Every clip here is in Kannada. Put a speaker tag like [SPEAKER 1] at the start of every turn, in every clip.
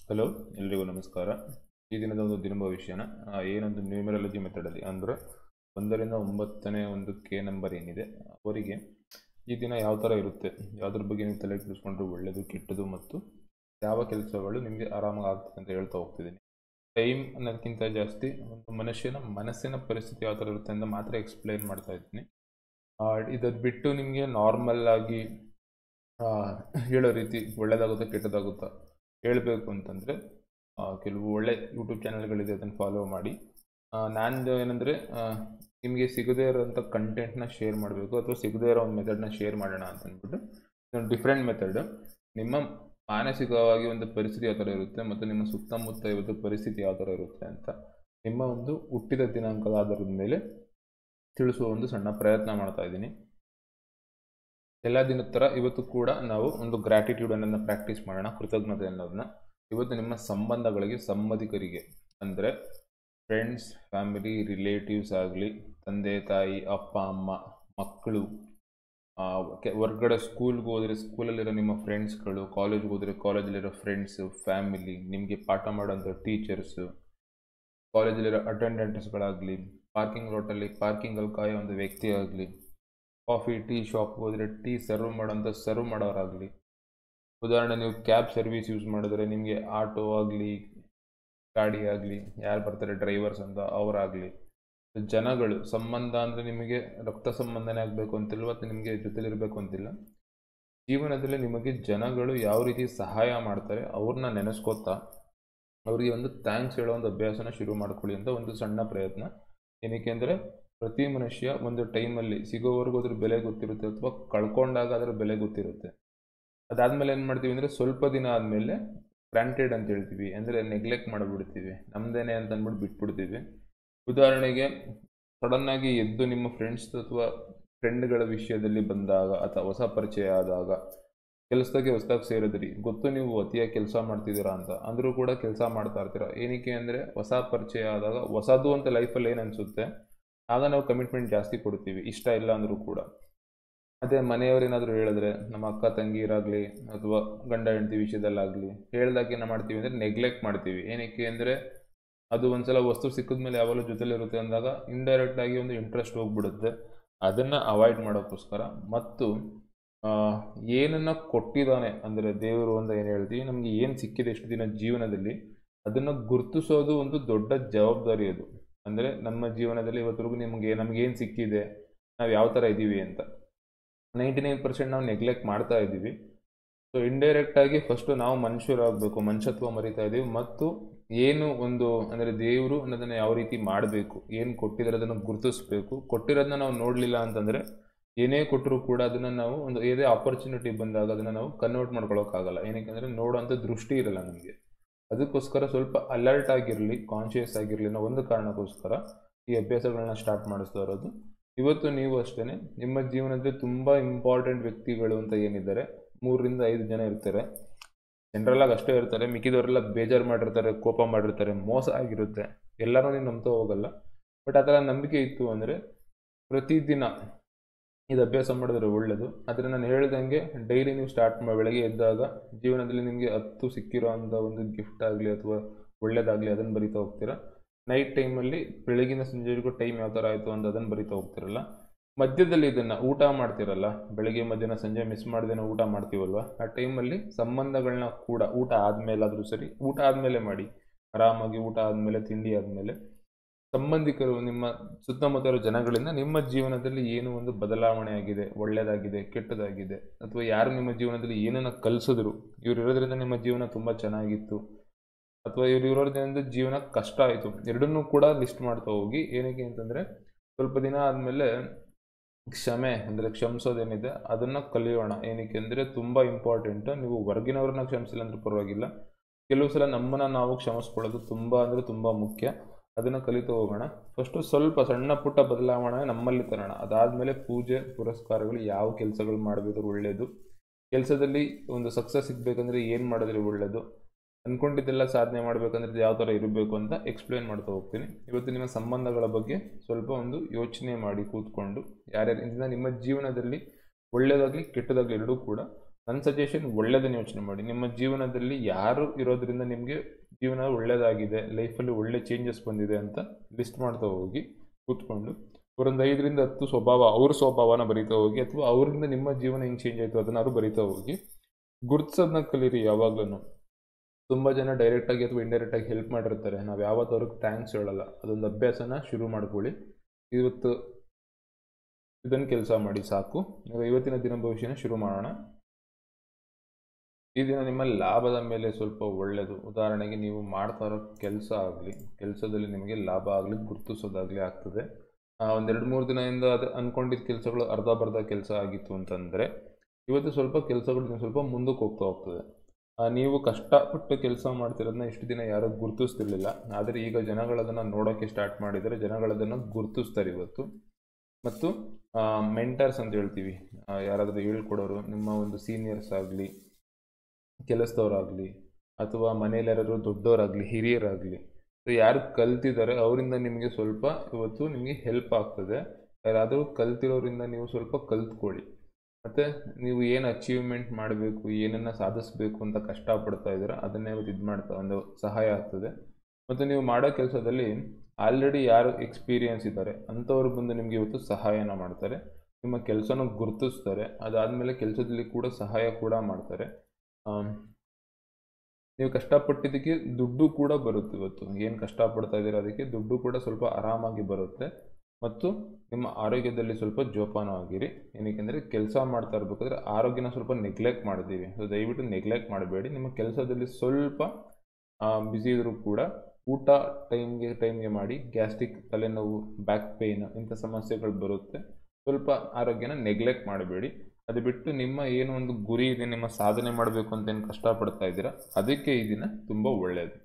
[SPEAKER 1] ಹಲೋ ಎಲ್ರಿಗೂ ನಮಸ್ಕಾರ ಈ ದಿನದ ಒಂದು ದಿನ ಭವಿಷ್ಯನ ಆ, ಏನೊಂದು ನ್ಯೂಮರಾಲಜಿ ಮೆಥಡಲ್ಲಿ ಅಂದರೆ ಒಂದರಿಂದ ಒಂಬತ್ತನೇ ಒಂದು ಕೆ ನಂಬರ್ ಏನಿದೆ ಅವರಿಗೆ ಈ ದಿನ ಯಾವ ಥರ ಇರುತ್ತೆ ಯಾವುದ್ರ ಬಗ್ಗೆ ನೀವು ತಲೆ ಕೆಡಿಸ್ಕೊಂಡ್ರೆ ಒಳ್ಳೆಯದು ಕೆಟ್ಟದು ಮತ್ತು ಯಾವ ಕೆಲಸಗಳು ನಿಮಗೆ ಆರಾಮಾಗಿ ಆಗ್ತದೆ ಅಂತ ಹೇಳ್ತಾ ಹೋಗ್ತಿದ್ದೀನಿ ಟೈಮ್ ಅನ್ನೋದಕ್ಕಿಂತ ಜಾಸ್ತಿ ಒಂದು ಮನುಷ್ಯನ ಮನಸ್ಸಿನ ಪರಿಸ್ಥಿತಿ ಯಾವ ಥರ ಇರುತ್ತೆ ಅಂತ ಮಾತ್ರ ಎಕ್ಸ್ಪ್ಲೈನ್ ಮಾಡ್ತಾ ಇದ್ದೀನಿ ಇದನ್ನು ಬಿಟ್ಟು ನಿಮಗೆ ನಾರ್ಮಲ್ ಆಗಿ ಆ, ಹೇಳೋ ರೀತಿ ಒಳ್ಳೇದಾಗುತ್ತಾ ಕೆಟ್ಟದಾಗುತ್ತಾ ಹೇಳಬೇಕು ಅಂತಂದರೆ ಕೆಲವು ಒಳ್ಳೆ ಯೂಟ್ಯೂಬ್ ಚಾನಲ್ಗಳಿದೆ ಅದನ್ನು ಫಾಲೋ ಮಾಡಿ ನಾನು ಏನಂದರೆ ನಿಮಗೆ ಸಿಗದೇ ಇರೋಂಥ ಕಂಟೆಂಟ್ನ ಶೇರ್ ಮಾಡಬೇಕು ಅಥವಾ ಸಿಗದೇ ಇರೋ ಒಂದು ಮೆಥಡ್ನ ಶೇರ್ ಮಾಡೋಣ ಅಂತ ಅಂದ್ಬಿಟ್ಟು ಇದೊಂದು ಡಿಫ್ರೆಂಟ್ ಮೆಥಡ್ ನಿಮ್ಮ ಮಾನಸಿಕವಾಗಿ ಒಂದು ಪರಿಸ್ಥಿತಿ ಯಾವ ಥರ ಇರುತ್ತೆ ಮತ್ತು ನಿಮ್ಮ ಸುತ್ತಮುತ್ತ ಇವತ್ತು ಪರಿಸ್ಥಿತಿ ಯಾವ ಥರ ಇರುತ್ತೆ ಅಂತ ನಿಮ್ಮ ಒಂದು ಹುಟ್ಟಿದ ದಿನಾಂಕದ ಆಧಾರದ ಮೇಲೆ ತಿಳಿಸುವ ಒಂದು ಸಣ್ಣ ಪ್ರಯತ್ನ ಮಾಡ್ತಾ ಇದ್ದೀನಿ ಎಲ್ಲ ದಿನದ ಥರ ಇವತ್ತು ಕೂಡ ನಾವು ಒಂದು ಗ್ರ್ಯಾಟಿಟ್ಯೂಡ್ ಅನ್ನೋದನ್ನ ಪ್ರಾಕ್ಟೀಸ್ ಮಾಡೋಣ ಕೃತಜ್ಞತೆ ಅನ್ನೋದನ್ನ ಇವತ್ತು ನಿಮ್ಮ ಸಂಬಂಧಗಳಿಗೆ ಸಂಬಂಧಿಕರಿಗೆ ಅಂದರೆ ಫ್ರೆಂಡ್ಸ್ ಫ್ಯಾಮಿಲಿ ರಿಲೇಟಿವ್ಸ್ ಆಗಲಿ ತಂದೆ ತಾಯಿ ಅಪ್ಪ ಅಮ್ಮ ಮಕ್ಕಳು ಆ, ಕೆ- ಹೊರ್ಗಡೆ ಸ್ಕೂಲ್ಗೆ ಹೋದರೆ ಸ್ಕೂಲಲ್ಲಿರೋ ನಿಮ್ಮ ಫ್ರೆಂಡ್ಸ್ಗಳು ಕಾಲೇಜ್ಗೆ ಹೋದರೆ ಕಾಲೇಜಲ್ಲಿರೋ ಫ್ರೆಂಡ್ಸು ಫ್ಯಾಮಿಲಿ ನಿಮಗೆ ಪಾಠ ಮಾಡೋಂಥ ಟೀಚರ್ಸು ಕಾಲೇಜಲ್ಲಿರೋ ಅಟೆಂಡೆಂಟ್ಸ್ಗಳಾಗಲಿ ಪಾರ್ಕಿಂಗ್ ಲಾಟಲ್ಲಿ ಪಾರ್ಕಿಂಗಲ್ಲಿ ಕಾಯೋ ಒಂದು ವ್ಯಕ್ತಿ ಆಗಲಿ ಕಾಫಿ ಟೀ ಶಾಪ್ಗೆ ಹೋದರೆ ಟೀ ಸರ್ವ್ ಮಾಡೋಂಥ ಸರ್ವ್ ಮಾಡೋರಾಗಲಿ ಉದಾಹರಣೆ ನೀವು ಕ್ಯಾಬ್ ಸರ್ವಿಸ್ ಯೂಸ್ ಮಾಡಿದ್ರೆ ನಿಮಗೆ ಆಟೋ ಆಗಲಿ ಗಾಡಿ ಆಗಲಿ ಯಾರು ಬರ್ತಾರೆ ಡ್ರೈವರ್ಸ್ ಅಂತ ಅವರಾಗಲಿ ಜನಗಳು ಸಂಬಂಧ ಅಂದರೆ ನಿಮಗೆ ರಕ್ತ ಸಂಬಂಧನೇ ಆಗಬೇಕು ಅಂತಿಲ್ಲ ಮತ್ತು ನಿಮಗೆ ಜೊತೆಲಿರಬೇಕು ಅಂತಿಲ್ಲ ಜೀವನದಲ್ಲಿ ನಿಮಗೆ ಜನಗಳು ಯಾವ ರೀತಿ ಸಹಾಯ ಮಾಡ್ತಾರೆ ಅವ್ರನ್ನ ನೆನೆಸ್ಕೋತಾ ಅವರಿಗೆ ಒಂದು ಥ್ಯಾಂಕ್ಸ್ ಹೇಳೋ ಒಂದು ಅಭ್ಯಾಸನ ಶುರು ಮಾಡ್ಕೊಳ್ಳಿ ಅಂತ ಒಂದು ಸಣ್ಣ ಪ್ರಯತ್ನ ಏನಕ್ಕೆ ಅಂದರೆ ಪ್ರತಿ ಮನುಷ್ಯ ಒಂದು ಟೈಮಲ್ಲಿ ಸಿಗೋವರೆಗೂ ಅದ್ರ ಬೆಲೆ ಗೊತ್ತಿರುತ್ತೆ ಅಥವಾ ಕಳ್ಕೊಂಡಾಗ ಅದರ ಬೆಲೆ ಗೊತ್ತಿರುತ್ತೆ ಅದಾದಮೇಲೆ ಏನು ಮಾಡ್ತೀವಿ ಅಂದರೆ ಸ್ವಲ್ಪ ದಿನ ಆದಮೇಲೆ ಗ್ರಾಂಟೆಡ್ ಅಂತ ಹೇಳ್ತೀವಿ ಅಂದರೆ ನೆಗ್ಲೆಕ್ಟ್ ಮಾಡಿಬಿಡ್ತೀವಿ ನಮ್ಮದೇನೆ ಅಂತ ಅಂದ್ಬಿಟ್ಟು ಬಿಟ್ಬಿಡ್ತೀವಿ ಉದಾಹರಣೆಗೆ ಸಡನ್ನಾಗಿ ಎದ್ದು ನಿಮ್ಮ ಫ್ರೆಂಡ್ಸ್ ಅಥವಾ ಫ್ರೆಂಡ್ಗಳ ವಿಷಯದಲ್ಲಿ ಬಂದಾಗ ಅಥವಾ ಹೊಸ ಪರಿಚಯ ಆದಾಗ ಕೆಲಸದಾಗೆ ಹೊಸದಾಗಿ ಸೇರಿದ್ರಿ ಗೊತ್ತು ನೀವು ಅತಿಯಾಗಿ ಕೆಲಸ ಮಾಡ್ತಿದ್ದೀರಾ ಅಂತ ಅಂದರೂ ಕೂಡ ಕೆಲಸ ಮಾಡ್ತಾ ಇರ್ತೀರ ಏನಕ್ಕೆ ಅಂದರೆ ಹೊಸ ಪರಿಚಯ ಆದಾಗ ಹೊಸದು ಅಂತ ಲೈಫಲ್ಲಿ ಏನು ಅನಿಸುತ್ತೆ ಆಗ ನಾವು ಕಮಿಟ್ಮೆಂಟ್ ಜಾಸ್ತಿ ಕೊಡ್ತೀವಿ ಇಷ್ಟ ಇಲ್ಲ ಅಂದರೂ ಕೂಡ ಅದೇ ಮನೆಯವರೇನಾದರೂ ಹೇಳಿದ್ರೆ ನಮ್ಮ ಅಕ್ಕ ತಂಗಿರಾಗಲಿ ಅಥವಾ ಗಂಡ ಹೆಂಡತಿ ವಿಷಯದಲ್ಲಾಗಲಿ ಹೇಳ್ದಾಗ ಏನು ಮಾಡ್ತೀವಿ ಅಂದರೆ ನೆಗ್ಲೆಕ್ಟ್ ಮಾಡ್ತೀವಿ ಏನಕ್ಕೆ ಅಂದರೆ ಅದು ಒಂದ್ಸಲ ವಸ್ತು ಸಿಕ್ಕಿದ ಮೇಲೆ ಯಾವಾಗಲೂ ಜೊತೆಲಿರುತ್ತೆ ಅಂದಾಗ ಇಂಡೈರೆಕ್ಟ್ ಆಗಿ ಒಂದು ಇಂಟ್ರೆಸ್ಟ್ ಹೋಗ್ಬಿಡುತ್ತೆ ಅದನ್ನು ಅವಾಯ್ಡ್ ಮಾಡೋಕ್ಕೋಸ್ಕರ ಮತ್ತು ಆ, ಏನನ್ನ ಕೊಟ್ಟಿದ್ದಾನೆ ಅಂದರೆ ದೇವರು ಅಂತ ಏನು ಹೇಳ್ತೀವಿ ನಮಗೆ ಏನು ಸಿಕ್ಕಿದೆ ಇಷ್ಟು ದಿನ ಜೀವನದಲ್ಲಿ ಅದನ್ನು ಗುರುತಿಸೋದು ಒಂದು ದೊಡ್ಡ ಜವಾಬ್ದಾರಿ ಅದು ಅಂದರೆ ನಮ್ಮ ಜೀವನದಲ್ಲಿ ಇವತ್ತರೆಗೂ ನಿಮಗೆ ನಮಗೇನು ಸಿಕ್ಕಿದೆ ನಾವು ಯಾವ ಥರ ಇದ್ದೀವಿ ಅಂತ ನೈಂಟಿ ನೈನ್ ಪರ್ಸೆಂಟ್ ನಾವು ನೆಗ್ಲೆಕ್ಟ್ ಮಾಡ್ತಾ ಇದ್ದೀವಿ ಸೊ ಇಂಡೈರೆಕ್ಟ್ ಆಗಿ ಫಸ್ಟು ನಾವು ಮನುಷ್ಯರಾಗಬೇಕು ಮನುಷ್ಯತ್ವ ಮರಿತಾ ಇದ್ದೀವಿ ಮತ್ತು ಏನು ಒಂದು ಅಂದರೆ ದೇವರು ಅನ್ನೋದನ್ನು ಯಾವ ರೀತಿ ಮಾಡಬೇಕು ಏನು ಕೊಟ್ಟಿದ್ರೆ ಅದನ್ನು ಗುರುತಿಸ್ಬೇಕು ಕೊಟ್ಟಿರೋದನ್ನ ನಾವು ನೋಡಲಿಲ್ಲ ಅಂತಂದರೆ ಏನೇ ಕೊಟ್ಟರೂ ಕೂಡ ಅದನ್ನು ನಾವು ಒಂದು ಏದೇ ಆಪರ್ಚುನಿಟಿ ಬಂದಾಗ ಅದನ್ನು ನಾವು ಕನ್ವರ್ಟ್ ಮಾಡ್ಕೊಳ್ಳೋಕ್ಕಾಗಲ್ಲ ಏನಕ್ಕೆ ಅಂದರೆ ನೋಡೋಂಥ ದೃಷ್ಟಿ ಇರಲ್ಲ ನಮಗೆ ಅದಕ್ಕೋಸ್ಕರ ಸ್ವಲ್ಪ ಅಲರ್ಟ್ ಆಗಿರಲಿ ಕಾನ್ಷಿಯಸ್ ಆಗಿರಲಿ ಅನ್ನೋ ಒಂದು ಕಾರಣಕ್ಕೋಸ್ಕರ ಈ ಅಭ್ಯಾಸಗಳನ್ನ ಸ್ಟಾರ್ಟ್ ಮಾಡಿಸ್ತಾ ಇರೋದು ಇವತ್ತು ನೀವು ಅಷ್ಟೇ ನಿಮ್ಮ ಜೀವನದಲ್ಲಿ ತುಂಬ ಇಂಪಾರ್ಟೆಂಟ್ ವ್ಯಕ್ತಿಗಳು ಅಂತ ಏನಿದ್ದಾರೆ ಮೂರರಿಂದ ಐದು ಜನ ಇರ್ತಾರೆ ಜನರಲ್ ಆಗಿ ಅಷ್ಟೇ ಇರ್ತಾರೆ ಮಿಕ್ಕಿದವರೆಲ್ಲ ಬೇಜಾರು ಮಾಡಿರ್ತಾರೆ ಕೋಪ ಮಾಡಿರ್ತಾರೆ ಮೋಸ ಆಗಿರುತ್ತೆ ಎಲ್ಲರೂ ನೀವು ನಂಬ್ತಾ ಹೋಗಲ್ಲ ಬಟ್ ಆ ಥರ ನಂಬಿಕೆ ಇತ್ತು ಅಂದರೆ ಪ್ರತಿದಿನ ಇದು ಅಭ್ಯಾಸ ಮಾಡಿದ್ರೆ ಒಳ್ಳೆಯದು ಆದರೆ ನಾನು ಹೇಳ್ದಂಗೆ ಡೈಲಿ ನೀವು ಸ್ಟಾರ್ಟ್ ಮಾಡಿ ಬೆಳಗ್ಗೆ ಎದ್ದಾಗ ಜೀವನದಲ್ಲಿ ನಿಮಗೆ ಹತ್ತು ಸಿಕ್ಕಿರೋ ಅಂಥ ಒಂದು ಗಿಫ್ಟ್ ಆಗಲಿ ಅಥವಾ ಒಳ್ಳೇದಾಗಲಿ ಅದನ್ನು ಬರಿತಾ ಹೋಗ್ತೀರಾ ನೈಟ್ ಟೈಮಲ್ಲಿ ಬೆಳಗಿನ ಸಂಜೆವರೆಗೂ ಟೈಮ್ ಯಾವ ಥರ ಆಯಿತು ಅಂತ ಅದನ್ನು ಬರಿತಾ ಹೋಗ್ತಿರಲ್ಲ ಮಧ್ಯದಲ್ಲಿ ಇದನ್ನು ಊಟ ಮಾಡ್ತಿರಲ್ಲ ಬೆಳಗ್ಗೆ ಮಧ್ಯಾಹ್ನ ಸಂಜೆ ಮಿಸ್ ಮಾಡ್ದೇನೆ ಊಟ ಮಾಡ್ತೀವಲ್ವ ಆ ಟೈಮಲ್ಲಿ ಸಂಬಂಧಗಳನ್ನ ಕೂಡ ಊಟ ಆದಮೇಲಾದರೂ ಸರಿ ಊಟ ಆದಮೇಲೆ ಮಾಡಿ ಆರಾಮಾಗಿ ಊಟ ಆದಮೇಲೆ ತಿಂಡಿ ಆದಮೇಲೆ ಸಂಬಂಧಿಕರು ನಿಮ್ಮ ಸುತ್ತಮುತ್ತ ಇರೋ ಜನಗಳಿಂದ ನಿಮ್ಮ ಜೀವನದಲ್ಲಿ ಏನು ಒಂದು ಬದಲಾವಣೆ ಆಗಿದೆ ಒಳ್ಳೆಯದಾಗಿದೆ ಕೆಟ್ಟದಾಗಿದೆ ಅಥವಾ ಯಾರು ನಿಮ್ಮ ಜೀವನದಲ್ಲಿ ಏನನ್ನ ಕಲಿಸಿದ್ರು ಇವ್ರು ಇರೋದ್ರಿಂದ ನಿಮ್ಮ ಜೀವನ ತುಂಬ ಚೆನ್ನಾಗಿತ್ತು ಅಥವಾ ಇವ್ರು ಇರೋದ್ರಿಂದ ಜೀವನ ಕಷ್ಟ ಆಯಿತು ಎರಡನ್ನೂ ಕೂಡ ಲಿಸ್ಟ್ ಮಾಡ್ತಾ ಹೋಗಿ ಏನಕ್ಕೆ ಅಂತಂದರೆ ಸ್ವಲ್ಪ ದಿನ ಆದಮೇಲೆ ಕ್ಷಮೆ ಅಂದರೆ ಕ್ಷಮಿಸೋದೇನಿದೆ ಅದನ್ನು ಕಲಿಯೋಣ ಏನಕ್ಕೆ ಅಂದರೆ ತುಂಬ ಇಂಪಾರ್ಟೆಂಟ್ ನೀವು ಹೊರಗಿನವ್ರನ್ನ ಕ್ಷಮಿಸಿಲ್ಲ ಅಂದ್ರೆ ಪರವಾಗಿಲ್ಲ ಕೆಲವು ಸಲ ನಮ್ಮನ್ನು ನಾವು ಕ್ಷಮಿಸ್ಕೊಳ್ಳೋದು ತುಂಬ ಅಂದರೆ ತುಂಬ ಮುಖ್ಯ ಅದನ್ನು ಕಲಿತು ಹೋಗೋಣ ಫಸ್ಟು ಸ್ವಲ್ಪ ಸಣ್ಣ ಪುಟ್ಟ ಬದಲಾವಣೆ ನಮ್ಮಲ್ಲಿ ತರೋಣ ಅದಾದಮೇಲೆ ಪೂಜೆ ಪುರಸ್ಕಾರಗಳು ಯಾವ ಕೆಲಸಗಳು ಮಾಡಬೇಕಾದ್ರೂ ಒಳ್ಳೆಯದು ಕೆಲಸದಲ್ಲಿ ಒಂದು ಸಕ್ಸಸ್ ಸಿಗಬೇಕಂದ್ರೆ ಏನು ಮಾಡಿದ್ರೆ ಒಳ್ಳೆಯದು ಅಂದ್ಕೊಂಡಿದ್ದೆಲ್ಲ ಸಾಧನೆ ಮಾಡಬೇಕಂದ್ರೆ ಯಾವ ಥರ ಇರಬೇಕು ಅಂತ ಎಕ್ಸ್ಪ್ಲೇನ್ ಮಾಡ್ತಾ ಹೋಗ್ತೀನಿ ಇವತ್ತು ನಿಮ್ಮ ಸಂಬಂಧಗಳ ಬಗ್ಗೆ ಸ್ವಲ್ಪ ಒಂದು ಯೋಚನೆ ಮಾಡಿ ಕೂತ್ಕೊಂಡು ಯಾರ್ಯಾರಿಂದ ನಿಮ್ಮ ಜೀವನದಲ್ಲಿ ಒಳ್ಳೆಯದಾಗಲಿ ಕೆಟ್ಟದಾಗಲಿ ಎರಡೂ ಕೂಡ ನನ್ನ ಸಜೆಷನ್ ಒಳ್ಳೇದನ್ನ ಯೋಚನೆ ಮಾಡಿ ನಿಮ್ಮ ಜೀವನದಲ್ಲಿ ಯಾರು ಇರೋದ್ರಿಂದ ನಿಮಗೆ ಜೀವನ ಒಳ್ಳೇದಾಗಿದೆ ಲೈಫಲ್ಲಿ ಒಳ್ಳೆ ಚೇಂಜಸ್ ಬಂದಿದೆ ಅಂತ ಲಿಸ್ಟ್ ಮಾಡ್ತಾ ಹೋಗಿ ಕೂತ್ಕೊಂಡು ಅವರೊಂದು ಐದರಿಂದ ಹತ್ತು ಸ್ವಭಾವ ಅವ್ರ ಸ್ವಭಾವನ ಬರೀತಾ ಹೋಗಿ ಅಥವಾ ಅವರಿಂದ ನಿಮ್ಮ ಜೀವನ ಹೆಂಗೆ ಚೇಂಜ್ ಆಯಿತು ಅದನ್ನಾದ್ರು ಬರೀತಾ ಹೋಗಿ ಗುರ್ತಿಸೋದನ್ನ ಕಲೀರಿ ಯಾವಾಗ್ಲೂ ತುಂಬ ಜನ ಡೈರೆಕ್ಟಾಗಿ ಅಥವಾ ಇಂಡೈರೆಕ್ಟಾಗಿ ಹೆಲ್ಪ್ ಮಾಡಿರ್ತಾರೆ ನಾವು ಯಾವತ್ತೂ ಅವ್ರಿಗೆ ಥ್ಯಾಂಕ್ಸ್ ಹೇಳಲ್ಲ ಅದೊಂದು ಅಭ್ಯಾಸನ ಶುರು ಮಾಡ್ಕೊಳ್ಳಿ ಇವತ್ತು ಇದನ್ನು ಕೆಲಸ ಮಾಡಿ ಸಾಕು ನಾವು ಇವತ್ತಿನ ದಿನ ಭವಿಷ್ಯನ ಶುರು ಮಾಡೋಣ ಈ ದಿನ ನಿಮ್ಮ ಲಾಭದ ಮೇಲೆ ಸ್ವಲ್ಪ ಒಳ್ಳೆಯದು ಉದಾಹರಣೆಗೆ ನೀವು ಮಾಡ್ತಾ ಇರೋ ಕೆಲಸ ಆಗಲಿ ಕೆಲಸದಲ್ಲಿ ನಿಮಗೆ ಲಾಭ ಆಗಲಿ ಗುರುತಿಸೋದಾಗಲಿ ಆಗ್ತದೆ ಒಂದೆರಡು ಮೂರು ದಿನದಿಂದ ಅದು ಅಂದ್ಕೊಂಡಿದ್ದ ಕೆಲಸಗಳು ಅರ್ಧ ಬರ್ಧ ಕೆಲಸ ಆಗಿತ್ತು ಅಂತಂದರೆ ಇವತ್ತು ಸ್ವಲ್ಪ ಕೆಲಸಗಳು ನೀವು ಸ್ವಲ್ಪ ಮುಂದಕ್ಕೆ ಹೋಗ್ತಾ ಹೋಗ್ತದೆ ಆ, ನೀವು ಕಷ್ಟಪಟ್ಟು ಕೆಲಸ ಮಾಡ್ತಿರೋದನ್ನ ಇಷ್ಟು ದಿನ ಯಾರೂ ಗುರುತಿಸ್ತಿರ್ಲಿಲ್ಲ ಆದರೆ ಈಗ ಜನಗಳದನ್ನು ನೋಡೋಕ್ಕೆ ಸ್ಟಾರ್ಟ್ ಮಾಡಿದರೆ ಜನಗಳದನ್ನು ಗುರುತಿಸ್ತಾರೆ ಇವತ್ತು ಮತ್ತು ಮೆಂಟರ್ಸ್ ಅಂತ ಹೇಳ್ತೀವಿ ಆ, ಯಾರಾದರೂ ಹೇಳ್ಕೊಡೋರು ನಿಮ್ಮ ಒಂದು ಸೀನಿಯರ್ಸ್ ಆಗಲಿ ಕೆಲಸದವರಾಗಲಿ ಅಥವಾ ಮನೇಲಿ ಯಾರಾದರೂ ದೊಡ್ಡವರಾಗಲಿ ಹಿರಿಯರಾಗಲಿ ಸೊ ಯಾರು ಕಲ್ತಿದ್ದಾರೆ ಅವರಿಂದ ನಿಮಗೆ ಸ್ವಲ್ಪ ಇವತ್ತು ನಿಮಗೆ ಹೆಲ್ಪ್ ಆಗ್ತದೆ ಯಾರಾದರೂ ಕಲ್ತಿರೋರಿಂದ ನೀವು ಸ್ವಲ್ಪ ಕಲ್ತ್ಕೊಳ್ಳಿ ಮತ್ತು ನೀವು ಏನು ಅಚೀವ್ಮೆಂಟ್ ಮಾಡಬೇಕು ಏನನ್ನು ಸಾಧಿಸಬೇಕು ಅಂತ ಕಷ್ಟಪಡ್ತಾ ಇದ್ದೀರಾ ಅದನ್ನೇ ಇವತ್ತು ಇದು ಮಾಡ್ತಾ ಒಂದು ಸಹಾಯ ಆಗ್ತದೆ ಮತ್ತು ನೀವು ಮಾಡೋ ಕೆಲಸದಲ್ಲಿ ಆಲ್ರೆಡಿ ಯಾರು ಎಕ್ಸ್ಪೀರಿಯನ್ಸ್ ಇದ್ದಾರೆ ಅಂಥವ್ರು ಬಂದು ನಿಮಗೆ ಇವತ್ತು ಸಹಾಯನ ಮಾಡ್ತಾರೆ ನಿಮ್ಮ ಕೆಲಸನ ಗುರುತಿಸ್ತಾರೆ ಅದಾದಮೇಲೆ ಕೆಲಸದಲ್ಲಿ ಕೂಡ ಸಹಾಯ ಕೂಡ ಮಾಡ್ತಾರೆ ಆಮ್, ನೀವು ಕಷ್ಟಪಟ್ಟಿದ್ದಕ್ಕೆ ದುಡ್ಡು ಕೂಡ ಬರುತ್ತೆ ಇವತ್ತು ಏನು ಕಷ್ಟಪಡ್ತಾ ಇದ್ದೀರಾ ಅದಕ್ಕೆ ದುಡ್ಡು ಕೂಡ ಸ್ವಲ್ಪ ಆರಾಮಾಗಿ ಬರುತ್ತೆ ಮತ್ತು ನಿಮ್ಮ ಆರೋಗ್ಯದಲ್ಲಿ ಸ್ವಲ್ಪ ಜೋಪಾನ ಆಗಿರಿ ಏನಕ್ಕೆಂದರೆ ಕೆಲಸ ಮಾಡ್ತಾ ಇರಬೇಕಾದ್ರೆ ಆರೋಗ್ಯನ ಸ್ವಲ್ಪ ನೆಗ್ಲೆಕ್ಟ್ ಮಾಡಿದ್ದೀವಿ ಸೊ ದಯವಿಟ್ಟು ನೆಗ್ಲೆಕ್ಟ್ ಮಾಡಬೇಡಿ ನಿಮ್ಮ ಕೆಲಸದಲ್ಲಿ ಸ್ವಲ್ಪ ಬ್ಯುಸಿ ಇದ್ದರೂ ಕೂಡ ಊಟ ಟೈಮ್ಗೆ ಟೈಮ್ಗೆ ಮಾಡಿ ಗ್ಯಾಸ್ಟ್ರಿಕ್ ತಲೆನೋವು ಬ್ಯಾಕ್ ಪೇಯ್ನ್ ಇಂಥ ಸಮಸ್ಯೆಗಳು ಬರುತ್ತೆ ಸ್ವಲ್ಪ ಆರೋಗ್ಯನ ನೆಗ್ಲೆಕ್ಟ್ ಮಾಡಬೇಡಿ ಅದು ಬಿಟ್ಟು ನಿಮ್ಮ ಏನು ಒಂದು ಗುರಿ ಇದೆ ನಿಮ್ಮ ಸಾಧನೆ ಮಾಡಬೇಕು ಅಂತ ಏನು ಕಷ್ಟಪಡ್ತಾ ಇದ್ದೀರಾ ಅದಕ್ಕೆ ಈ ದಿನ ತುಂಬ ಒಳ್ಳೆಯದು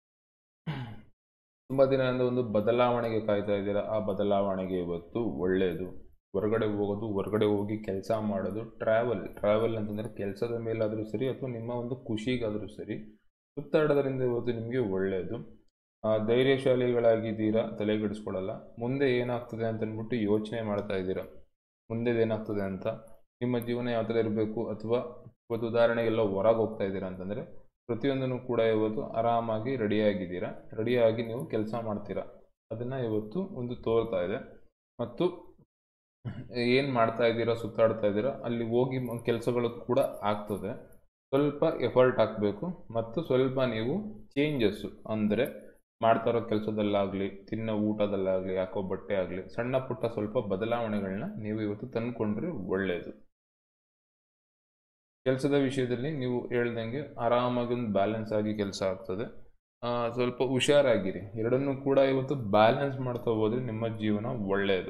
[SPEAKER 1] ತುಂಬ ದಿನದಿಂದ ಒಂದು ಬದಲಾವಣೆಗೆ ಕಾಯ್ತಾ ಇದ್ದೀರಾ ಆ ಬದಲಾವಣೆಗೆ ಇವತ್ತು ಒಳ್ಳೆಯದು ಹೊರಗಡೆ ಹೋಗೋದು ಹೊರಗಡೆ ಹೋಗಿ ಕೆಲಸ ಮಾಡೋದು ಟ್ರಾವೆಲ್ ಟ್ರಾವೆಲ್ ಅಂತಂದರೆ ಕೆಲಸದ ಮೇಲಾದರೂ ಸರಿ ಅಥವಾ ನಿಮ್ಮ ಒಂದು ಖುಷಿಗಾದರೂ ಸರಿ ಸುತ್ತಾಡೋದ್ರಿಂದ ಇವತ್ತು ನಿಮಗೆ ಒಳ್ಳೆಯದು ಆ, ಧೈರ್ಯಶಾಲಿಗಳಾಗಿದ್ದೀರಾ ತಲೆಗೆಡಿಸ್ಕೊಳ್ಳಲ್ಲ ಮುಂದೆ ಏನಾಗ್ತದೆ ಅಂತ ಅಂದ್ಬಿಟ್ಟು ಯೋಚನೆ ಮಾಡ್ತಾ ಇದ್ದೀರಾ ಮುಂದೆ ಏನಾಗ್ತದೆ ಅಂತ ನಿಮ್ಮ ಜೀವನ ಯಾವ ಥರ ಇರಬೇಕು ಅಥವಾ ಇವತ್ತು ಉದಾಹರಣೆಗೆ ಎಲ್ಲ ಹೊರಗೆ ಹೋಗ್ತಾ ಇದ್ದೀರಾ ಅಂತಂದರೆ ಪ್ರತಿಯೊಂದನ್ನು ಕೂಡ ಇವತ್ತು ಆರಾಮಾಗಿ ರೆಡಿಯಾಗಿದ್ದೀರಾ ರೆಡಿಯಾಗಿ ನೀವು ಕೆಲಸ ಮಾಡ್ತೀರಾ ಅದನ್ನು ಇವತ್ತು ಒಂದು ತೋರ್ತಾ ಇದೆ ಮತ್ತು ಏನು ಮಾಡ್ತಾ ಇದ್ದೀರಾ ಸುತ್ತಾಡ್ತಾ ಇದ್ದೀರಾ ಅಲ್ಲಿ ಹೋಗಿ ಕೆಲಸಗಳು ಕೂಡ ಆಗ್ತದೆ ಸ್ವಲ್ಪ ಎಫರ್ಟ್ ಹಾಕಬೇಕು ಮತ್ತು ಸ್ವಲ್ಪ ನೀವು ಚೇಂಜಸ್ಸು ಅಂದರೆ ಮಾಡ್ತಾ ಇರೋ ಕೆಲಸದಲ್ಲಾಗಲಿ ತಿನ್ನೋ ಊಟದಲ್ಲಾಗಲಿ ಹಾಕೋ ಬಟ್ಟೆ ಆಗಲಿ ಸಣ್ಣ ಪುಟ್ಟ ಸ್ವಲ್ಪ ಬದಲಾವಣೆಗಳನ್ನ ನೀವು ಇವತ್ತು ತಂದುಕೊಂಡ್ರೆ ಒಳ್ಳೆಯದು ಕೆಲಸದ ವಿಷಯದಲ್ಲಿ ನೀವು ಹೇಳ್ದಂಗೆ ಆರಾಮಾಗಿ ಒಂದು ಬ್ಯಾಲೆನ್ಸ್ ಆಗಿ ಕೆಲಸ ಆಗ್ತದೆ ಆ, ಸ್ವಲ್ಪ ಹುಷಾರಾಗಿರಿ ಎರಡನ್ನೂ ಕೂಡ ಇವತ್ತು ಬ್ಯಾಲೆನ್ಸ್ ಮಾಡ್ತಾ ಹೋದ್ರೆ ನಿಮ್ಮ ಜೀವನ ಒಳ್ಳೆಯದು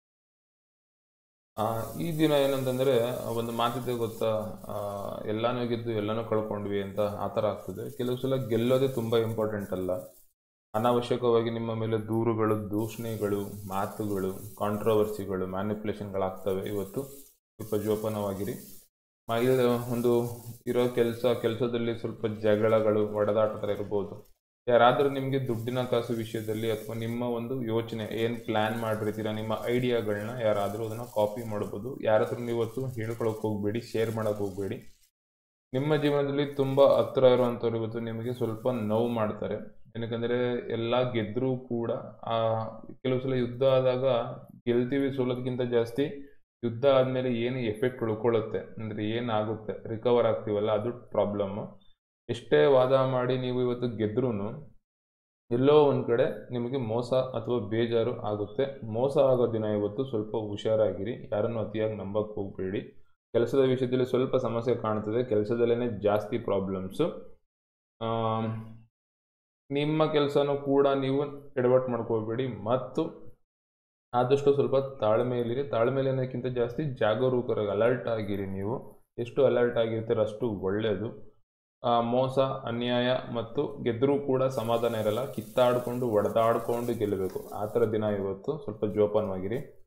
[SPEAKER 1] ಆ, ಈ ದಿನ ಏನಂತಂದರೆ ಒಂದು ಮಾತಿದೆ ಗೊತ್ತಾ ಆ, ಎಲ್ಲಾನು ಗೆದ್ದು ಎಲ್ಲನೂ ಕಳ್ಕೊಂಡ್ವಿ ಅಂತ ಆ ಥರ ಆಗ್ತದೆ ಕೆಲವು ಸಲ ಗೆಲ್ಲೋದೇ ತುಂಬ ಇಂಪಾರ್ಟೆಂಟ್ ಅಲ್ಲ ಅನಾವಶ್ಯಕವಾಗಿ ನಿಮ್ಮ ಮೇಲೆ ದೂರುಗಳು ದೂಷಣೆಗಳು ಮಾತುಗಳು ಕಾಂಟ್ರವರ್ಸಿಗಳು ಮ್ಯಾನಿಪುಲೇಷನ್ಗಳಾಗ್ತವೆ ಇವತ್ತು ಸ್ವಲ್ಪ ಜೋಪಾನವಾಗಿರಿ ಮ- ಇದು ಒಂದು ಇರೋ ಕೆಲಸ ಕೆಲಸದಲ್ಲಿ ಸ್ವಲ್ಪ ಜಗಳಗಳು ಹೊಡೆದಾಟ ಥರ ಇರ್ಬೋದು ಯಾರಾದರೂ ನಿಮಗೆ ದುಡ್ಡಿನ ಕಾಸು ವಿಷಯದಲ್ಲಿ ಅಥವಾ ನಿಮ್ಮ ಒಂದು ಯೋಚನೆ ಏನು ಪ್ಲ್ಯಾನ್ ಮಾಡಿರ್ತೀರ ನಿಮ್ಮ ಐಡಿಯಾಗಳನ್ನ ಯಾರಾದರೂ ಅದನ್ನು ಕಾಪಿ ಮಾಡ್ಬೋದು ಯಾರ ಹತ್ರ ನೀವು ಇವತ್ತು ಹೇಳ್ಕೊಳಕ್ಕೆ ಹೋಗಬೇಡಿ ಶೇರ್ ಮಾಡೋಕ್ಕೆ ಹೋಗಬೇಡಿ ನಿಮ್ಮ ಜೀವನದಲ್ಲಿ ತುಂಬ ಹತ್ರ ಇರುವಂಥವ್ರು ಇವತ್ತು ನಿಮಗೆ ಸ್ವಲ್ಪ ನೋವು ಮಾಡ್ತಾರೆ ಏನಕ್ಕಂದರೆ ಎಲ್ಲ ಗೆದ್ದರೂ ಕೂಡ ಆ ಕೆಲವು ಸಲ ಯುದ್ಧ ಆದಾಗ ಗೆಲ್ತೀವಿ ಸೋಲೋದಕ್ಕಿಂತ ಜಾಸ್ತಿ ಯುದ್ಧ ಆದಮೇಲೆ ಏನು ಎಫೆಕ್ಟ್ ಉಳ್ಕೊಳ್ಳುತ್ತೆ ಅಂದರೆ ಏನಾಗುತ್ತೆ ರಿಕವರ್ ಆಗ್ತೀವಲ್ಲ ಅದು ಪ್ರಾಬ್ಲಮ್ಮು ಎಷ್ಟೇ ವಾದ ಮಾಡಿ ನೀವು ಇವತ್ತು ಗೆದ್ರೂ ಎಲ್ಲೋ ಒಂದು ಕಡೆ ನಿಮಗೆ ಮೋಸ ಅಥವಾ ಬೇಜಾರು ಆಗುತ್ತೆ ಮೋಸ ಆಗೋ ದಿನ ಇವತ್ತು ಸ್ವಲ್ಪ ಹುಷಾರಾಗಿರಿ ಯಾರನ್ನು ಅತಿಯಾಗಿ ನಂಬಕ್ಕೆ ಹೋಗಬೇಡಿ ಕೆಲಸದ ವಿಷಯದಲ್ಲಿ ಸ್ವಲ್ಪ ಸಮಸ್ಯೆ ಕಾಣ್ತದೆ ಕೆಲಸದಲ್ಲೇ ಜಾಸ್ತಿ ಪ್ರಾಬ್ಲಮ್ಸು ನಿಮ್ಮ ಕೆಲಸನೂ ಕೂಡ ನೀವು ಎಡವಟ್ಟು ಮಾಡ್ಕೋಬೇಡಿ ಮತ್ತು ಆದಷ್ಟು ಸ್ವಲ್ಪ ತಾಳ್ಮೆಯಲ್ಲಿರಿ ತಾಳ್ಮೆಯಲ್ಲಿ ಅನ್ನೋಕ್ಕಿಂತ ಜಾಸ್ತಿ ಜಾಗರೂಕರಾಗಿ ಅಲರ್ಟ್ ಆಗಿರಿ ನೀವು ಎಷ್ಟು ಅಲರ್ಟ್ ಆಗಿರ್ತೀರ ಅಷ್ಟು ಒಳ್ಳೆಯದು ಆ, ಮೋಸ ಅನ್ಯಾಯ ಮತ್ತು ಗೆದ್ದರೂ ಕೂಡ ಸಮಾಧಾನ ಇರಲ್ಲ ಕಿತ್ತಾಡಿಕೊಂಡು ಹೊಡೆದಾಡ್ಕೊಂಡು ಗೆಲ್ಲಬೇಕು ಆ ಥರ ದಿನ ಇವತ್ತು ಸ್ವಲ್ಪ ಜೋಪಾನವಾಗಿರಿ